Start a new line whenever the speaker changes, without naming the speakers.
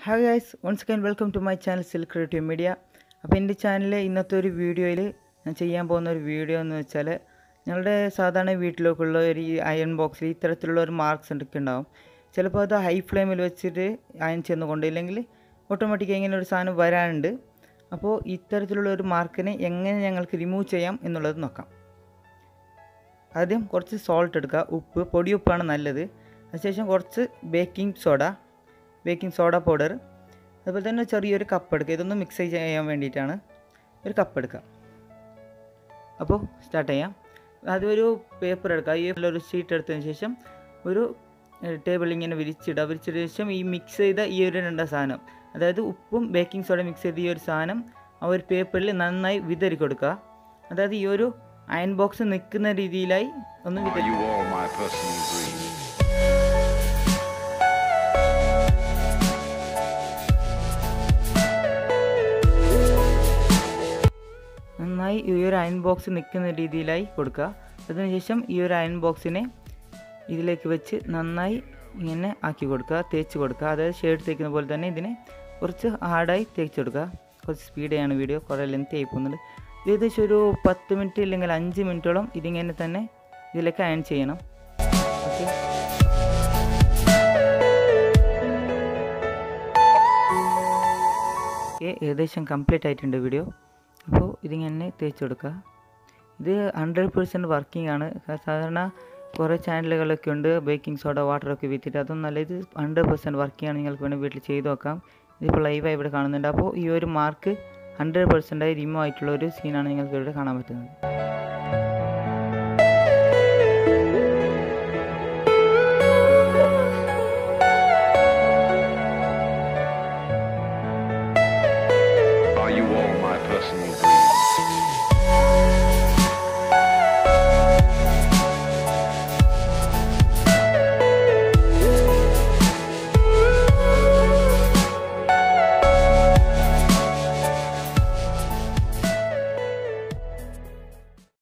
Hi guys once again welcome to my channel silk creative media അപ്പോൾ എൻ്റെ ചാനലിലെ ഇന്നത്തെ ഒരു വീഡിയോയിൽ ഞാൻ ചെയ്യാൻ പോകുന്ന ഒരു വീഡിയോ എന്ന് വെച്ചാൽ ഞങ്ങളുടെ സാധാരണ വീട്ടിലേക്കുള്ള ഒരു ഈ അയൺ ബോക്സിൽ ഇത്തരത്തിലുള്ള ഒരു മാർക്സ് ഒക്കെ ഉണ്ടാവും ചിലപ്പോൾ അത് ഹൈ ഫ്ലെയിമിൽ വെച്ചിട്ട് അയൺ ചെന്ന് കൊണ്ടില്ലെങ്കിൽ ഓട്ടോമാറ്റിക്കായി ഇങ്ങനെ ഒരു സാധനം വരാനുണ്ട് അപ്പോൾ ഇത്തരത്തിലുള്ള ഒരു മാർക്കിനെ എങ്ങനെ ഞങ്ങൾക്ക് റിമൂവ് ചെയ്യാം എന്നുള്ളത് നോക്കാം ആദ്യം കുറച്ച് സോൾട്ട് എടുക്കുക ഉപ്പ് പൊടിയുപ്പാണ് നല്ലത് അതിനുശേഷം കുറച്ച് baking soda baking soda powder അതുപോലെ തന്നെ ചെറിയൊരു കപ്പ് എടുക്കുക ഇതൊന്ന് മിക്സ് ചെയ്യാൻ വേണ്ടിയിട്ടാണ് ഒരു കപ്പ് എടുക്കുക അപ്പോൾ സ്റ്റാർട്ട് ചെയ്യാം ആദ്യം ഒരു പേപ്പർ എടുക്കുക ഈ ഒരു ഷീറ്റ് എടുത്തതിന് ശേഷം ഒരു ടേബിൾ ഇങ്ങനെ വിരിച്ചിടുക വിരിച്ചതിന് ശേഷം ഈ മിക്സ് ചെയ്ത ഈ ഒരു രണ്ട് സാധനം അതായത് ഉപ്പും ബേക്കിംഗ് സോഡ മിക്സ് ചെയ്ത ഈ ഒരു സാധനം ആ ഒരു പേപ്പറിൽ നന്നായി വിതറി കൊടുക്കുക അതായത് ഈ ഒരു അയൺ ബോക്സ് നിൽക്കുന്ന രീതിയിലായി ഒന്ന്
Are
വിതറി
you all my personal dreams?
നന്നായി ഈ ഒരു അയൺ ബോക്സ് നിൽക്കുന്ന രീതിയിലായി കൊടുക്കുക അതിനുശേഷം ഈ ഒരു അയൺ ബോക്സിനെ ഇതിലേക്ക് വെച്ച് നന്നായി ഇങ്ങനെ ആക്കി കൊടുക്കുക തേച്ച് കൊടുക്കുക അതായത് ഷേഡ് തേക്കുന്ന പോലെ തന്നെ ഇതിനെ കുറച്ച് ഹാർഡായി തേച്ച് കൊടുക്കുക കുറച്ച് സ്പീഡാണ് വീഡിയോ കുറേ ലെങ്ത് ആയി പോകുന്നുണ്ട് ഇത് ഏകദേശം ഒരു പത്ത് മിനിറ്റ് ഇല്ലെങ്കിൽ അഞ്ച് മിനിറ്റോളം ഇതിങ്ങനെ തന്നെ ഇതിലേക്ക് അയൺ ചെയ്യണം ഓക്കെ ഓക്കെ ഏകദേശം കംപ്ലീറ്റ് ആയിട്ടുണ്ട് വീഡിയോ അപ്പോൾ ഇതിങ്ങനെ തേച്ച് കൊടുക്കുക ഇത് ഹൺഡ്രഡ് പെർസെൻറ്റ് വർക്കിംഗ് ആണ് സാധാരണ കുറേ ചാനലുകളൊക്കെ ഉണ്ട് ബേക്കിംഗ് സോഡ വാട്ടറൊക്കെ വിറ്റിട്ട് അതൊന്നല്ല ഇത് ഹൺഡ്രഡ് പെർസെൻറ്റ് വർക്കിംഗ് ആണ് നിങ്ങൾക്ക് വേണ്ടി വീട്ടിൽ ചെയ്ത് നോക്കാം ഇതിപ്പോൾ ലൈവായി ഇവിടെ കാണുന്നുണ്ട് അപ്പോൾ ഈ ഒരു മാർക്ക് ഹൺഡ്രഡ് പെർസെൻറ്റായി റിമൂവ് ആയിട്ടുള്ള ഒരു സീനാണ് നിങ്ങൾക്ക് ഇവിടെ കാണാൻ പറ്റുന്നത്